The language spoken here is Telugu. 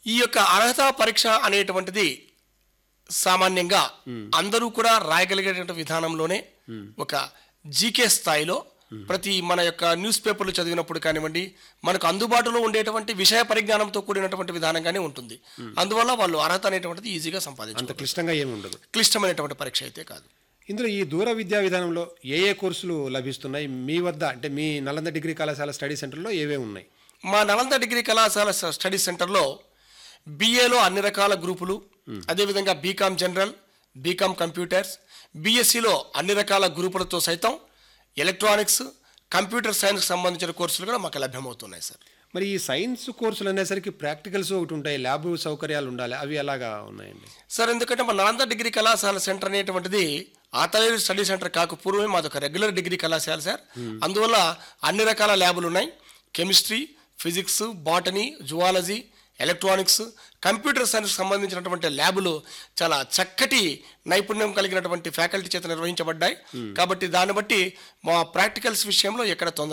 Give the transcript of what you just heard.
ఈ యొక్క అర్హత పరీక్ష అనేటువంటిది సామాన్యంగా అందరూ కూడా రాయగలిగేటువంటి విధానంలోనే ఒక జీకే స్థాయిలో ప్రతి మన యొక్క న్యూస్ పేపర్లు చదివినప్పుడు కానివ్వండి మనకు అందుబాటులో ఉండేటువంటి విషయ పరిజ్ఞానంతో కూడినటువంటి విధానంగానే ఉంటుంది అందువల్ల వాళ్ళు అర్హత అనేటువంటిది ఈజీగా సంపాదించారు అంత క్లిష్టంగా ఏమి ఉండదు క్లిష్టమైనటువంటి పరీక్ష అయితే కాదు ఇందులో ఈ దూర విద్యా విధానంలో ఏ ఏ కోర్సులు లభిస్తున్నాయి మీ వద్ద అంటే మీ నలంద డిగ్రీ కళాశాల స్టడీ సెంటర్లో ఏవే ఉన్నాయి మా నలంద డిగ్రీ కళాశాల స- స్టడీ సెంటర్లో బీఏలో అన్ని రకాల గ్రూపులు అదేవిధంగా బీకామ్ జనరల్ బీకామ్ కంప్యూటర్స్ బీఎస్సీలో అన్ని రకాల గ్రూపులతో సైతం ఎలక్ట్రానిక్స్ కంప్యూటర్ సైన్స్కి సంబంధించిన కోర్సులు కూడా మాకు లభ్యమవుతున్నాయి సార్ మరి ఈ సైన్స్ కోర్సులు అనేసరికి ప్రాక్టికల్స్ ఒకటి ఉంటాయి ల్యాబ్ సౌకర్యాలు ఉండాలి అవి ఎలాగా ఉన్నాయండి సార్ ఎందుకంటే మా నలంద డిగ్రీ కళాశాల సెంటర్ అనేటువంటిది ఆతలేరు స్టడీ సెంటర్ కాక పూర్వమే మాది ఒక రెగ్యులర్ డిగ్రీ కళాశాల సార్ అందువల్ల అన్ని రకాల ల్యాబులు ఉన్నాయి chemistry physics botany zoology electronics computer science సంబంధించినటువంటి ల్యాబులు చాలా చక్కటి నైపుణ్యం కలిగినటువంటి ఫ్యాకల్టీ చేత నిర్వహించబడ్డాయి కాబట్టి దాన్ని బట్టి మా ప్రాక్టికల్స్ విషయంలో ఎక్కడ తొందర